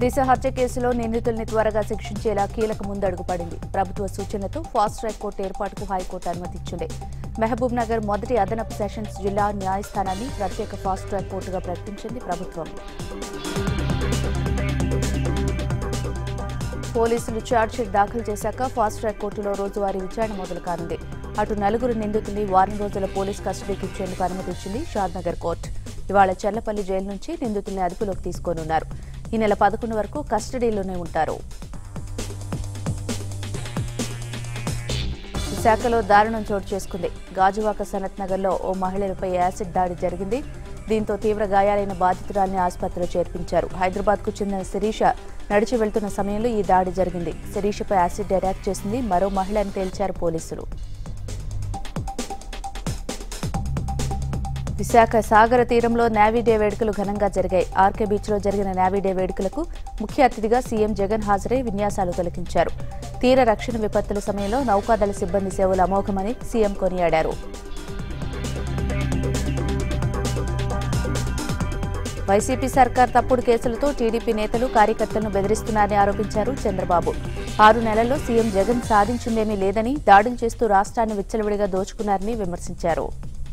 దిశ హత్య కేసులో నిందితుల్ని త్వరగా శిక్షించేలా కీలక ముందడుగు పడింది ప్రభుత్వ సూచనతో ఫాస్ట్ ట్రాక్ కోర్టు ఏర్పాటుకు హైకోర్టు అనుమతిచ్చింది మహబూబ్ నగర్ మొదటి అదనపు సెషన్స్ జిల్లా న్యాయస్థానాన్ని ప్రత్యేక ఫాస్ట్ ట్రాక్ కోర్టుగా ప్రకటించింది ప్రభుత్వం పోలీసులు ఛార్జ్షీట్ దాఖలు చేశాక ఫాస్ట్ ట్రాక్ కోర్టులో రోజువారీ విచారణ మొదలు కానుంది అటు నలుగురు నిందితుల్ని వారం రోజుల పోలీస్ కస్టడీకి ఇచ్చేందుకు అనుమతిచ్చింది షాద్నగర్ కోర్టు ఇవాళ చెర్లపల్లి జైలు నుంచి నిందితుల్ని అదుపులోకి తీసుకోనున్నారు ఈ నెల పదకొండు వరకు కస్టడీలోనే ఉంటారు విశాఖలో దారుణం చోటు చేసుకుంది గాజువాక సనత్ నగర్లో ఓ మహిళలపై యాసిడ్ దాడి జరిగింది దీంతో తీవ్ర గాయాలైన బాధితురాల్ని ఆసుపత్రిలో చేర్పించారు హైదరాబాద్కు చెందిన శిరీష నడిచి వెళ్తున్న సమయంలో ఈ దాడి జరిగింది శిరీషపై యాసిడ్ అటాక్ చేసింది మరో మహిళ అని తేల్చారు పోలీసులు విశాఖ సాగర తీరంలో నేవీ డే వేడుకలు ఘనంగా జరిగాయి ఆర్కే బీచ్ లో జరిగిన నేవీ డే వేడుకలకు ముఖ్య అతిథిగా సీఎం జగన్ హాజరై విన్యాసాలు తిలకించారు తీర రక్షణ విపత్తుల సమయంలో నౌకాదళ సిబ్బంది సేవలు అమోఘమని సీఎం కొనియాడారు వైసీపీ సర్కార్ తప్పుడు కేసులతో టీడీపీ నేతలు కార్యకర్తలను బెదిరిస్తున్నారని ఆరోపించారు చంద్రబాబు ఆరు నెలల్లో సీఎం జగన్ సాధించిందేమీ లేదని దాడులు చేస్తూ రాష్ట్రాన్ని విచ్చలవిడిగా దోచుకున్నారని విమర్శించారు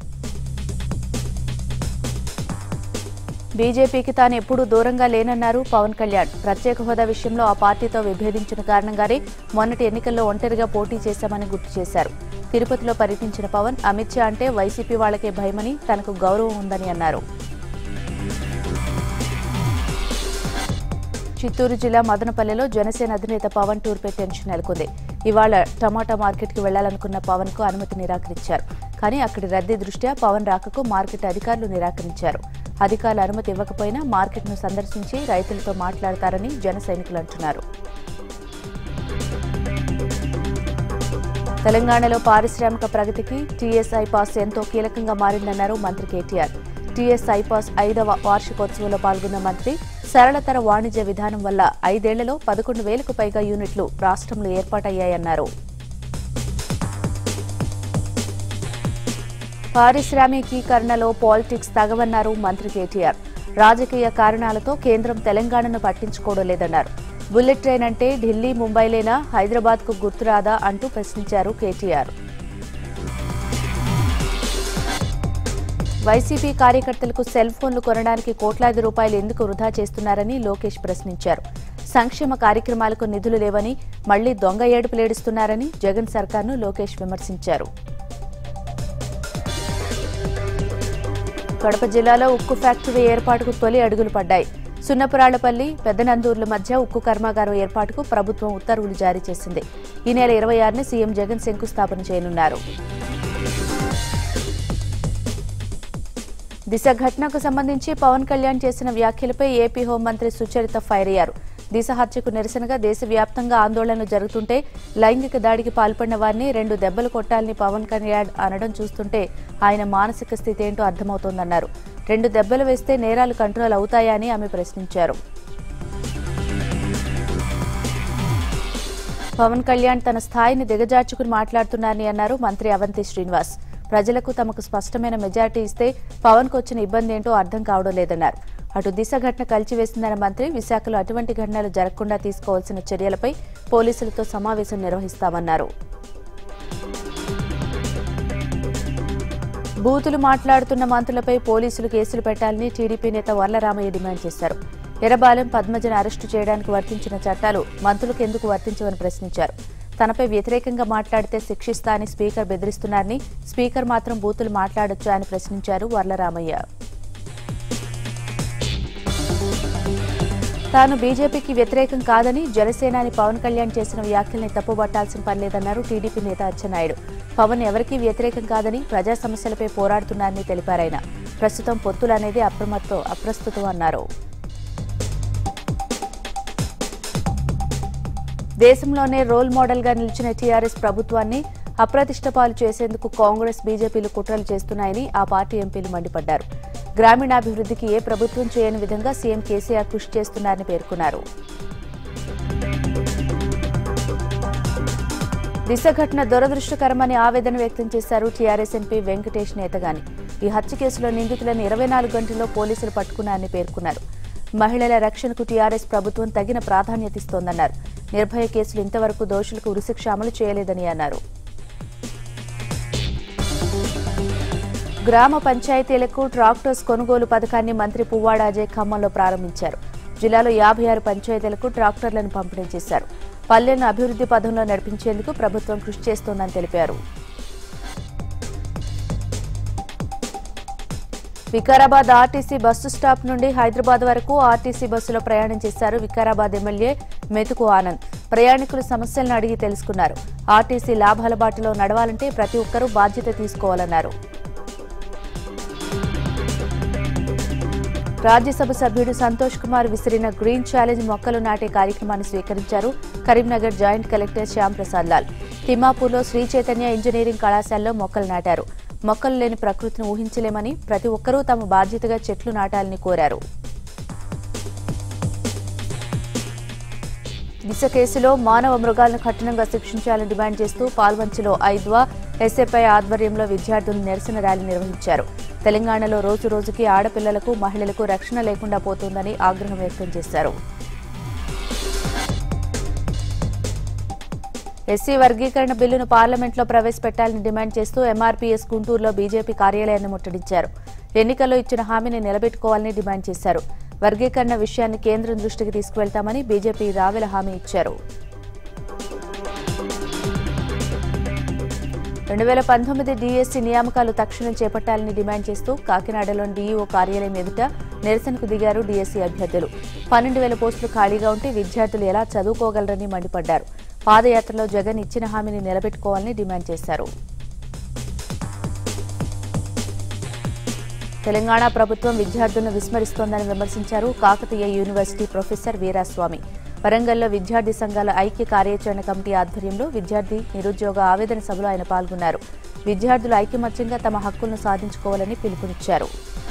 బీజేపీకి తాను ఎప్పుడూ దూరంగా లేనన్నారు పవన్ కళ్యాణ్ ప్రత్యేక హోదా విషయంలో ఆ పార్టీతో విభేదించిన కారణంగానే మొన్నటి ఎన్నికల్లో ఒంటరిగా పోటీ చేశామని గుర్తు చేశారు తిరుపతిలో పర్యటించిన పవన్ అమిత్ షా అంటే వైసీపీ వాళ్లకే భయమని తనకు గౌరవం ఉందని అన్నారు చిత్తూరు జిల్లా మదనపల్లెలో జనసేన అధినేత పవన్ టూర్పై టెన్షన్ నెలకొంది ఇవాళ టమాటా మార్కెట్కి వెళ్లాలనుకున్న పవన్ కు అనుమతి నిరాకరించారు కానీ అక్కడి రద్దీ దృష్ట్యా పవన్ రాకకు మార్కెట్ అధికారులు నిరాకరించారు అధికారులు అనుమతి ఇవ్వకపోయినా మార్కెట్ను సందర్శించి రైతులతో మాట్లాడతారని జన సైనికులు అంటున్నారు తెలంగాణలో పారిశ్రామిక ప్రగతికి టీఎస్ఐ పాస్ ఎంతో కీలకంగా మారిందన్నారు మంత్రి కేటీఆర్ టీఎస్ఐ పాస్ ఐదవ వార్షికోత్సవంలో పాల్గొన్న మంత్రి సరళతర వాణిజ్య విధానం వల్ల ఐదేళ్లలో పదకొండు వేలకు పైగా యూనిట్లు రాష్ట్రంలో ఏర్పాటయ్యాయన్నారు పారిశ్రామికీకరణలో పాలిటిక్స్ తగవన్నారు మంత్రి కేటీఆర్ రాజకీయ కారణాలతో కేంద్రం తెలంగాణను పట్టించుకోవడం లేదన్నారు బుల్లెట్ ట్రైన్ అంటే ఢిల్లీ ముంబైలేనా హైదరాబాద్కు గుర్తురాదా అంటూ ప్రశ్నించారు కేటీఆర్ వైసీపీ కార్యకర్తలకు సెల్ ఫోన్లు కొనడానికి కోట్లాది రూపాయలు ఎందుకు వృధా చేస్తున్నారని లోకేష్ ప్రశ్నించారు సంక్షేమ కార్యక్రమాలకు నిధులు లేవని మళ్లీ దొంగ ఏడుపులేడుస్తున్నారని జగన్ సర్కార్ను లోకేష్ విమర్శించారు కడప జిల్లాలో ఉక్కు ఫ్యాక్టరీ ఏర్పాటుకు తొలి అడుగులు పడ్డాయి సున్నపురాళ్లపల్లి పెద్దనందూర్ల మధ్య ఉక్కు కర్మాగారం ఏర్పాటుకు ప్రభుత్వం ఉత్తర్వులు జారీ చేసింది ఈ నెల ఇరవై ఆరున సీఎం జగన్ శంకుస్థాపన చేయనున్నారు దిశ ఘటనకు సంబంధించి పవన్ కళ్యాణ్ చేసిన వ్యాఖ్యలపై ఏపీ హోంమంత్రి సుచరిత ఫైర్ అయ్యారు దిశ హత్యకు నిరసనగా దేశవ్యాప్తంగా ఆందోళనలు జరుగుతుంటే లైంగిక దాడికి పాల్పడిన వారిని రెండు దెబ్బలు కొట్టాలని పవన్ కళ్యాణ్ అనడం చూస్తుంటే ఆయన మానసిక స్థితి ఏంటో అర్థమవుతోందన్నారు రెండు దెబ్బలు వేస్తే నేరాలు కంట్రోల్ అవుతాయా అని ఆమె ప్రశ్నించారు పవన్ కళ్యాణ్ తన స్థాయిని దిగజార్చుకుని మాట్లాడుతున్నారని అన్నారు మంత్రి అవంతి శ్రీనివాస్ ప్రజలకు తమకు స్పష్టమైన మెజార్టీ ఇస్తే పవన్కు వచ్చిన ఇబ్బంది ఏంటో అర్థం కావడం లేదన్నారు అటు దిశ ఘటన కలిచివేసిందన్న మంత్రి విశాఖలో అటువంటి ఘటనలు జరగకుండా తీసుకోవాల్సిన చర్యలపై పోలీసులతో సమావేశం నిర్వహిస్తామన్నారు బూతులు మాట్లాడుతున్న మంత్రులపై పోలీసులు కేసులు పెట్టాలని టీడీపీ నేత వర్లరామయ్య డిమాండ్ చేశారు ఎర్రబాలెం పద్మజను అరెస్టు చేయడానికి వర్తించిన చట్టాలు మంత్రులకు ఎందుకు వర్తించవని ప్రశ్నించారు తనపై వ్యతిరేకంగా మాట్లాడితే శిక్షిస్తా అని స్పీకర్ బెదిరిస్తున్నారని స్పీకర్ మాత్రం బూతులు మాట్లాడొచ్చా అని ప్రశ్నించారు వర్లరామయ్య తాను బీజేపీకి వ్యతిరేకం కాదని జనసేనాని పవన్ కళ్యాణ్ చేసిన వ్యాఖ్యల్ని తప్పుబట్టాల్సిన పనిలేదన్నారు టీడీపీ నేత అచ్చెన్నాయుడు పవన్ ఎవరికీ వ్యతిరేకం కాదని ప్రజా సమస్యలపై పోరాడుతున్నారని తెలిపారాయన ప్రస్తుతం పొత్తులు అనేది అప్రమత్తం అప్రస్తుతం అన్నారు దేశంలోనే రోల్ మోడల్ గా నిలిచిన టీఆర్ఎస్ ప్రభుత్వాన్ని అప్రతిష్ట పాలు చేసేందుకు కాంగ్రెస్ బీజేపీలు కుట్రలు చేస్తున్నాయని ఆ పార్టీ ఎంపీలు మండిపడ్డారు గ్రామీణాభివృద్ధికి ఏ ప్రభుత్వం చేయని విధంగా సీఎం కేసీఆర్ కృషి చేస్తున్నారని పేర్కొన్నారు దిశ ఘటన దురదృష్టకరమని ఆవేదన వ్యక్తం చేశారు టీఆర్ఎస్ ఎంపీ వెంకటేష్ నేతగాని ఈ హత్య కేసులో నిందితులను ఇరవై నాలుగు గంటల్లో పోలీసులు పట్టుకున్నారని పేర్కొన్నారు మహిళల రక్షణకు టీఆర్ఎస్ ప్రభుత్వం తగిన ప్రాధాన్యత ఇస్తోందన్నారు నిర్భయ కేసులు ఇంతవరకు దోషులకు ఉరిశిక్ష అమలు చేయలేదని అన్నారు గ్రామ పంచాయతీలకు ట్రాక్టర్స్ కొనుగోలు పథకాన్ని మంత్రి పువ్వాడ అజయ్ ఖమ్మంలో ప్రారంభించారు జిల్లాలో యాభై ఆరు పంచాయతీలకు ట్రాక్టర్లను పంపిణీ చేశారు పల్లెలను అభివృద్ధి పథంలో నడిపించేందుకు ప్రభుత్వం కృషి చేస్తోందని తెలిపారు వికారాబాద్ ఆర్టీసీ బస్సు స్టాప్ నుండి హైదరాబాద్ వరకు ఆర్టీసీ బస్సులో ప్రయాణం చేశారు వికారాబాద్ ఎమ్మెల్యే మెతుకు ఆనంద్ ప్రయాణికుల సమస్యలను అడిగి తెలుసుకున్నారు ఆర్టీసీ లాభాల బాటలో నడవాలంటే ప్రతి ఒక్కరూ బాధ్యత తీసుకోవాలన్నారు రాజ్యసభ సభ్యుడు సంతోష్ కుమార్ విసిరిన గ్రీన్ ఛాలెంజ్ మొక్కలు నాటే కార్యక్రమాన్ని స్వీకరించారు కరీంనగర్ జాయింట్ కలెక్టర్ శ్యామ్ ప్రసాద్ లాల్ తిమ్మాపూర్లో శ్రీ చైతన్య ఇంజనీరింగ్ కళాశాలలో మొక్కలు నాటారు మొక్కలు లేని ప్రకృతిని ఊహించలేమని ప్రతి ఒక్కరూ తమ బాధ్యతగా చెట్లు నాటాలని కోరారు దిశ కేసులో మానవ మృగాలను కఠినంగా శిక్షించాలని డిమాండ్ చేస్తూ పాల్వంచిలో ఐద్వా ఎస్ఎఫ్ఐ ఆధ్వర్యంలో విద్యార్థులు నిరసన ర్యాలీ నిర్వహించారు తెలంగాణలో రోజు రోజుకి ఆడపిల్లలకు మహిళలకు రక్షణ లేకుండా పోతోందని ఆగ్రహం వ్యక్తం చేశారు ఎస్సీ వర్గీకరణ బిల్లును పార్లమెంట్లో ప్రవేశపెట్టాలని డిమాండ్ చేస్తూ ఎంఆర్పీఎస్ గుంటూరులో బీజేపీ కార్యాలయాన్ని ముట్టడించారు ఎన్నికల్లో ఇచ్చిన హామీని నిలబెట్టుకోవాలని డిమాండ్ చేశారు వర్గీకరణ విషయాన్ని కేంద్రం దృష్టికి తీసుకువెళ్తామని బీజేపీ రావెల హామీ ఇచ్చారు రెండు వేల పంతొమ్మిది డీఎస్సీ నియామకాలు తక్షణం చేపట్టాలని డిమాండ్ చేస్తూ కాకినాడలోని డీఈఓ కార్యాలయం ఎదుట నిరసనకు దిగారు డీఎస్సీ అభ్యర్థులు పన్నెండు వేల పోస్టులు ఖాళీగా ఉంటే విద్యార్థులు ఎలా చదువుకోగలరని మండిపడ్డారు పాదయాత్రలో జగన్ ఇచ్చిన హామీని నిలబెట్టుకోవాలని డిమాండ్ చేశారు తెలంగాణ ప్రభుత్వం విద్యార్థులను విస్మరిస్తోందని విమర్శించారు కాకతీయ యూనివర్సిటీ ప్రొఫెసర్ వీరాస్వామి వరంగల్లో విద్యార్థి సంఘాల ఐక్య కార్యాచరణ కమిటీ ఆధ్వర్యంలో విద్యార్థి నిరుద్యోగ ఆవేదన సభలో ఆయన పాల్గొన్నారు విద్యార్థులు ఐకమత్యంగా తమ హక్కులను సాధించుకోవాలని పిలుపునిచ్చారు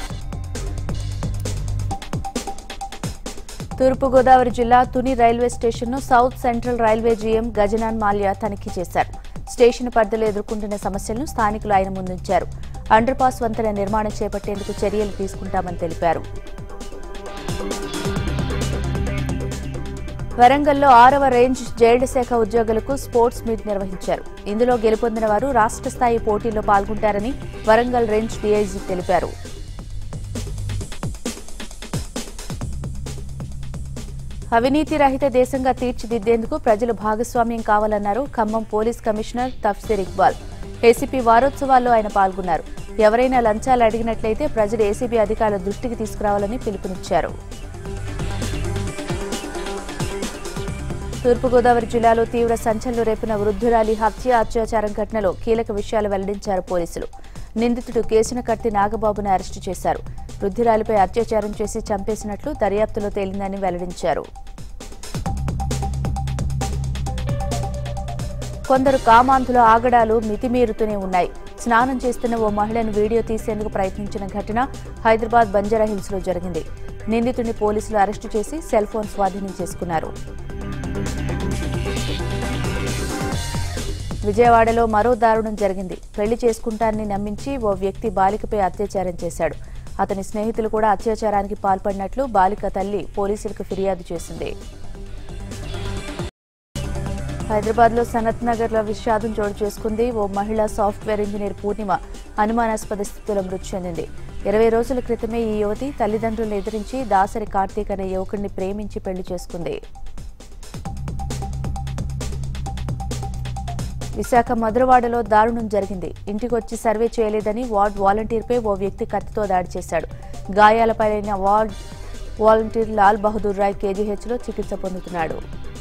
తూర్పుగోదావరి జిల్లా తుని రైల్వే స్టేషన్ను south central railway GM Gajanan Mallya తనిఖీ చేశారు స్టేషన్ పరిధిలో ఎదుర్కొంటున్న సమస్యలను స్థానికులు ఆయన ముందుంచారు అండర్ పాస్ వంతెన నిర్మాణం చేపట్టేందుకు చర్యలు తీసుకుంటామని తెలిపారు వరంగల్లో ఆరవ రేంజ్ జైళ్ల శాఖ ఉద్యోగులకు స్పోర్ట్స్ మీట్ నిర్వహించారు ఇందులో గెలుపొందిన వారు రాష్ట్ర స్థాయి పోటీల్లో పాల్గొంటారని వరంగల్ రేంజ్ డీఐజీ తెలిపారు అవినీతి రహిత దేశంగా తీర్చిదిద్దేందుకు ప్రజలు భాగస్వామ్యం కావాలన్నారు Khammam police commissioner Tafseer Iqbal ACP వారోత్సవాల్లో ఆయన పాల్గొన్నారు ఎవరైనా లంచాలు అడిగినట్లయితే ప్రజలు ఏసీబీ అధికారుల దృష్టికి తీసుకురావాలని పిలుపునిచ్చారు తూర్పుగోదావరి జిల్లాలో తీవ్ర సంచలనం రేపిన వృద్ధురాలి హత్య అత్యాచారం ఘటనలో కీలక విషయాలు వెల్లడించారు పోలీసులు నిందితుడు కేసునకర్తి నాగబాబును అరెస్టు చేశారు వృద్ధురాలిపై అత్యాచారం చేసి చంపేసినట్లు దర్యాప్తులో తేలిందని వెల్లడించారు కొందరు కామాంధుల ఆగడాలు మితిమీరుతూనే ఉన్నాయి స్నానం చేస్తున్న ఓ మహిళను వీడియో తీసేందుకు ప్రయత్నించిన ఘటన హైదరాబాద్ బంజారా హిల్స్ లో జరిగింది నిందితుడిని పోలీసులు అరెస్టు చేసి సెల్ ఫోన్ స్వాధీనం చేసుకున్నారు విజయవాడలో మరో దారుణం జరిగింది పెళ్లి చేసుకుంటానని నమ్మించి ఓ వ్యక్తి బాలికపై అత్యాచారం చేశాడు అతని స్నేహితులు కూడా అత్యాచారానికి పాల్పడినట్లు బాలిక తల్లి పోలీసులకు ఫిర్యాదు చేసింది హైదరాబాద్ లో సనత్ నగర్ లో విషాదం చోటు చేసుకుంది ఓ మహిళ సాఫ్ట్వేర్ ఇంజనీర్ పూర్ణిమ అనుమానాస్పద స్థితిలో మృతి చెందింది ఇరవై రోజుల క్రితమే ఈ యువతి తల్లిదండ్రులను ఎదిరించి దాసరి కార్తీక్ అనే యువకుడిని ప్రేమించి పెళ్లి చేసుకుంది విశాఖ మధురవాడలో దారుణం జరిగింది ఇంటికొచ్చి సర్వే చేయలేదని వార్డ్ వాలంటీర్పై ఓ వ్యక్తి కత్తితో దాడి చేశాడు గాయాలపైన వార్డ్ వాలంటీర్ లాల్ బహదూర్ రాయ్ కేజీహెచ్లో చికిత్స పొందుతున్నాడు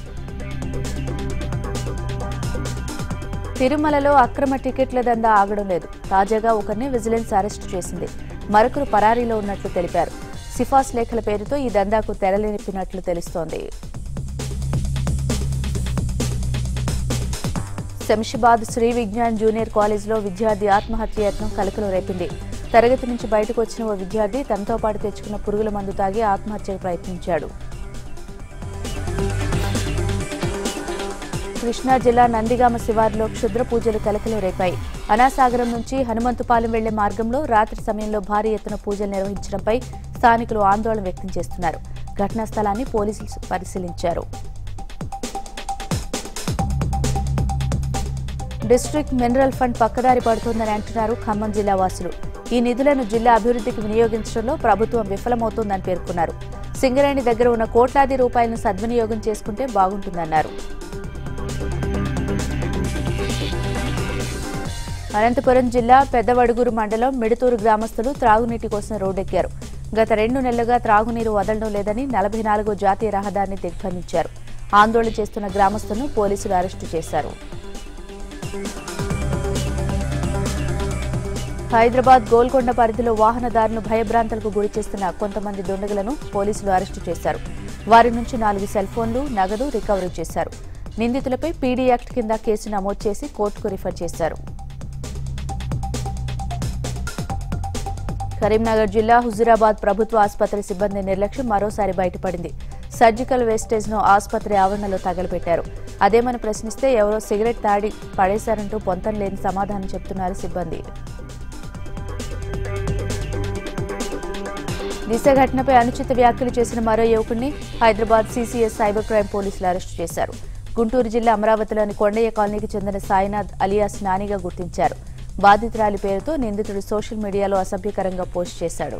తిరుమలలో అక్రమ టికెట్ల దందా ఆగడం లేదు తాజాగా ఒకరిని విజిలెన్స్ అరెస్టు చేసింది మరొకరు పరారీలో ఉన్నట్లు తెలిపారు సిఫార్సు లేఖల పేరుతో ఈ దందాకు తెరలేనిపినట్లు తెలుస్తోంది శంషాబాద్ శ్రీ విజ్ఞాన్ జూనియర్ కాలేజీలో విద్యార్థి ఆత్మహత్య యత్నం కలకలం రేపింది తరగతి నుంచి బయటకు వచ్చిన ఓ విద్యార్థి తనతో పాటు తెచ్చుకున్న పురుగుల మందు తాగి ఆత్మహత్యకు ప్రయత్నించాడు కృష్ణా జిల్లా నందిగామ శివారులో క్షుద్ర పూజలు కలకలం రేపాయి అనాసాగరం నుంచి హనుమంతుపాలెం వెళ్లే మార్గంలో రాత్రి సమయంలో భారీ ఎత్తున పూజలు నిర్వహించడంపై స్థానికులు ఆందోళన వ్యక్తం చేస్తున్నారు ఘటనా స్థలాన్ని పోలీసులు పరిశీలించారు డిస్ట్రిక్ట్ మినరల్ ఫండ్ పక్కదారి పడుతోందని అంటున్నారు ఖమ్మం జిల్లా వాసులు ఈ నిధులను జిల్లా అభివృద్ధికి వినియోగించడంలో ప్రభుత్వం విఫలమవుతోందని పేర్కొన్నారు సింగరేణి దగ్గర ఉన్న కోట్లాది రూపాయలను సద్వినియోగం చేసుకుంటే బాగుంటుందన్నారు అనంతపురం జిల్లా పెద్దవడుగురు మండలం మిడుతూరు గ్రామస్తులు త్రాగునీటి కోసం రోడ్డెక్కారు గత రెండు నెలలుగా త్రాగునీరు వదలడం లేదని నలభై నాలుగో జాతీయ రహదారిని దిగ్బంధించారు ఆందోళన చేస్తున్న గ్రామస్తులను పోలీసులు అరెస్టు చేశారు హైదరాబాద్ గోల్కొండ పరిధిలో వాహనదారులను భయభ్రాంతులకు గురి చేస్తున్న కొంతమంది దుండగులను పోలీసులు అరెస్టు చేశారు వారి నుంచి నాలుగు సెల్ ఫోన్లు నగదు రికవరీ చేశారు నిందితులపై పీడీ యాక్ట్ కింద కేసు నమోదు చేసి కోర్టుకు రిఫర్ చేశారు కరీంనగర్ జిల్లా హుజురాబాద్ ప్రభుత్వ ఆసుపత్రి సిబ్బంది నిర్లక్ష్యం మరోసారి బయటపడింది సర్జికల్ వేస్టేజ్ ను ఆసుపత్రి ఆవరణలో తగలబెట్టారు అదేమని ప్రశ్నిస్తే ఎవరో సిగరెట్ తాడి పడేశారంటూ పొంతం లేని సమాధానం చెప్తున్నారు సిబ్బంది దిశ ఘటనపై అనుచిత వ్యాఖ్యలు చేసిన మరో యువకుడిని హైదరాబాద్ సీసీఎస్ సైబర్ క్రైమ్ పోలీసులు అరెస్టు చేశారు గుంటూరు జిల్లా అమరావతిలోని కొండయ్య కాలనీకి చెందిన సాయినాథ్ అలియాస్ నానిగా గుర్తించారు బాధితురాలి పేరుతో నిందితుడు సోషల్ మీడియాలో అసభ్యకరంగా పోస్ట్ చేశాడు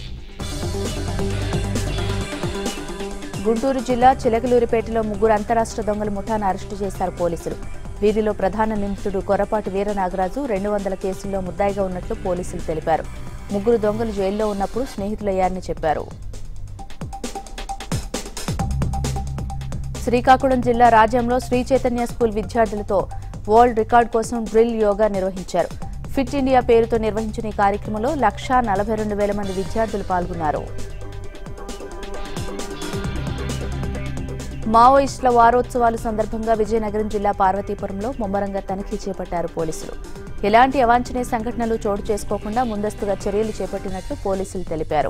గుంటూరు జిల్లా చిలకలూరిపేటలో ముగ్గురు అంతరాష్ట్ర దొంగల ముఠాను అరెస్టు చేశారు పోలీసులు వీరిలో ప్రధాన నిందితుడు కొరపాటి వీరనాగరాజు రెండు వందల కేసుల్లో ముద్దాయిగా ఉన్నట్లు పోలీసులు తెలిపారు ముగ్గురు దొంగలు జైల్లో ఉన్నప్పుడు స్నేహితులయ్యారని చెప్పారు శ్రీకాకుళం జిల్లా రాజ్యంలో శ్రీ చైతన్య స్కూల్ విద్యార్థులతో వరల్డ్ రికార్డ్ కోసం డ్రిల్ యోగా నిర్వహించారు ఫిట్ ఇండియా పేరుతో నిర్వహించిన ఈ కార్యక్రమంలో లక్షా నలభై రెండు వేల మంది విద్యార్థులు పాల్గొన్నారు మావోయిస్టుల వారోత్సవాలు సందర్భంగా విజయనగరం జిల్లా పార్వతీపురంలో ముమ్మరంగా తనిఖీ చేపట్టారు పోలీసులు ఎలాంటి అవాంఛనీయ సంఘటనలు చోటు చేసుకోకుండా ముందస్తుగా చర్యలు చేపట్టినట్లు పోలీసులు తెలిపారు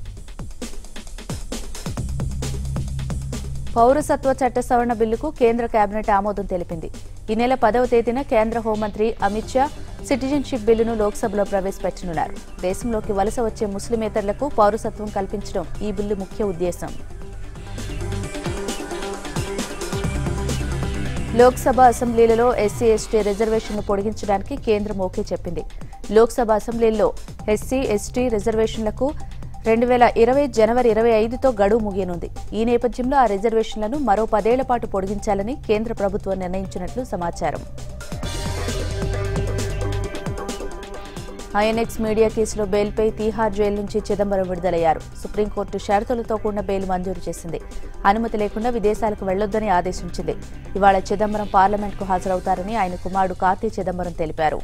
పౌరసత్వ చట్ట సవరణ బిల్లుకు కేంద్ర కేబినెట్ ఆమోదం తెలిపింది ఈ నెల పదవ తేదీన కేంద్ర హోంమంత్రి అమిత్ షా సిటిజన్షిప్ బిల్లును లోక్సభలో ప్రవేశపెట్టనున్నారు దేశంలోకి వలస వచ్చే ముస్లిమేతరులకు పౌరసత్వం కల్పించడం ఈ బిల్లు ముఖ్య ఉద్దేశం లోక్సభ అసెంబ్లీలలో ఎస్సీ ఎస్టీ రిజర్వేషన్లు పొడిగించడానికి కేంద్రం ఓకే చెప్పింది లోక్సభ అసెంబ్లీలో ఎస్సీ ఎస్టీ రిజర్వేషన్లకు రెండు వేల ఇరవై జనవరి ఇరవై ఐదుతో గడువు ముగియనుంది ఈ నేపథ్యంలో ఆ రిజర్వేషన్లను మరో పదేళ్ల పాటు పొడిగించాలని కేంద్ర ప్రభుత్వం నిర్ణయించినట్లు సమాచారం ఐఎన్ఎక్స్ మీడియా కేసులో బెయిల్పై తీహార్ జైలు నుంచి చిదంబరం విడుదలయ్యారు సుప్రీంకోర్టు షరతులతో కూడిన బెయిల్ మంజూరు చేసింది అనుమతి లేకుండా విదేశాలకు వెళ్లొద్దని ఆదేశించింది ఇవాళ చిదంబరం పార్లమెంట్కు హాజరవుతారని ఆయన కుమారుడు కార్తీ చిదంబరం తెలిపారు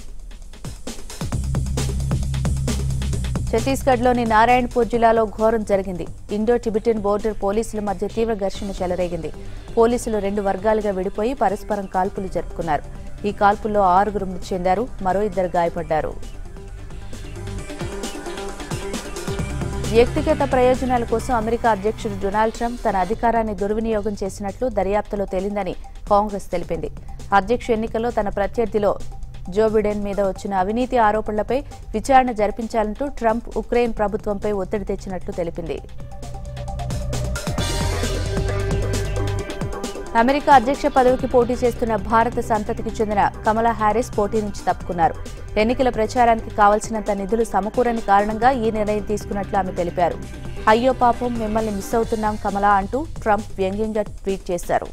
ఛత్తీస్గఢ్లోని నారాయణపూర్ జిల్లాలో ఘోరం జరిగింది ఇండో టిబిటన్ బోర్డర్ పోలీసుల మధ్య తీవ్ర ఘర్షణ చెలరేగింది పోలీసులు రెండు వర్గాలుగా విడిపోయి పరస్పరం కాల్పులు జరుపుకున్నారు ఈ కాల్పుల్లో ఆరుగురు మృతి చెందారు మరో ఇద్దరు గాయపడ్డారు వ్యక్తిగత ప్రయోజనాల కోసం అమెరికా అధ్యక్షుడు డొనాల్డ్ ట్రంప్ తన అధికారాన్ని దుర్వినియోగం చేసినట్లు దర్యాప్తులో తేలిందని కాంగ్రెస్ తెలిపింది అధ్యక్ష ఎన్నికల్లో తన ప్రత్యర్థిలో జో బిడెన్ మీద వచ్చిన అవినీతి ఆరోపణలపై విచారణ జరిపించాలంటూ ట్రంప్ ఉక్రెయిన్ ప్రభుత్వంపై ఒత్తిడి తెచ్చినట్లు తెలిపింది అమెరికా అధ్యక్ష పదవికి పోటీ చేస్తున్న భారత సంతతికి చెందిన కమలా హ్యారిస్ పోటీ నుంచి తప్పుకున్నారు ఎన్నికల ప్రచారానికి కావలసినంత నిధులు సమకూరని కారణంగా ఈ నిర్ణయం తీసుకున్నట్లు ఆమె తెలిపారు అయ్యో పాపం మిమ్మల్ని మిస్ అవుతున్నాం కమలా అంటూ ట్రంప్ వ్యంగ్యంగా ట్వీట్ చేశారు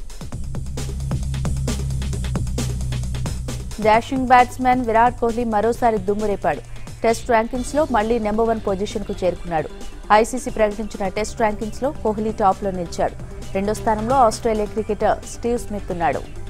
డాషింగ్ బ్యాట్స్మెన్ విరాట్ కోహ్లీ మరోసారి దుమ్మురేపాడు టెస్ట్ ర్యాంకింగ్స్ లో మళ్లీ నెంబర్ వన్ పొజిషన్ కు చేరుకున్నాడు ఐసీసీ ప్రకటించిన టెస్ట్ ర్యాంకింగ్స్ లో కోహ్లీ టాప్ లో నిలిచాడు రెండో స్థానంలో ఆస్ట్రేలియా క్రికెటర్ స్టీవ్ స్మిత్ ఉన్నాడు